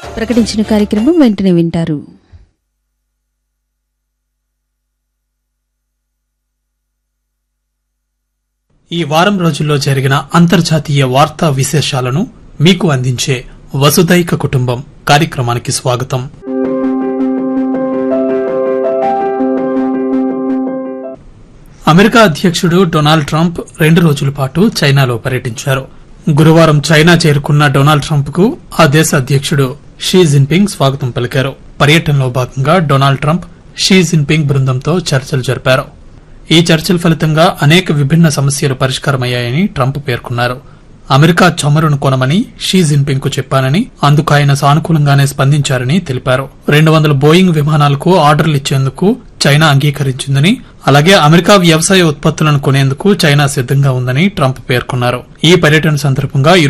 ప్రకటించిన కార్యక్రమం వెంటనే వింటారు ఈ వారం రోజుల్లో జరిగిన అంతర్జాతీయ వార్తా విశేషాలను మీకు అందించే వసుదైక కుటుంబం కార్యక్రమానికి స్వాగతం అమెరికా అధ్యక్షుడు డొనాల్డ్ ట్రంప్ రెండు రోజుల పాటు చైనాలో పర్యటించారు గురువారం చైనా చేరుకున్న డొనాల్డ్ ట్రంప్ కు ఆ దేశ అధ్యక్షుడు షీ జిన్పింగ్ స్వాగతం పలికారు పర్యటనలో భాగంగా డొనాల్డ్ ట్రంప్ షీ జిన్పింగ్ బృందంతో చర్చలు జరిపారు ఈ చర్చల ఫలితంగా అనేక విభిన్న సమస్యలు పరిష్కారమయ్యాయని ట్రంప్ పేర్కొన్నారు అమెరికా చమురును కొనమని షీ జిన్పింగ్ కు చెప్పానని అందుకు ఆయన సానుకూలంగానే స్పందించారని తెలిపారు రెండు వందల బోయింగ్ విమానాలకు ఆర్డర్లు ఇచ్చేందుకు చైనా అంగీకరించిందని అలాగే అమెరికా వ్యవసాయ ఉత్పత్తులను కొనేందుకు చైనా సిద్దంగా ఉందని ట్రంప్ పేర్కొన్నారు ఈ పర్యటన సందర్భంగా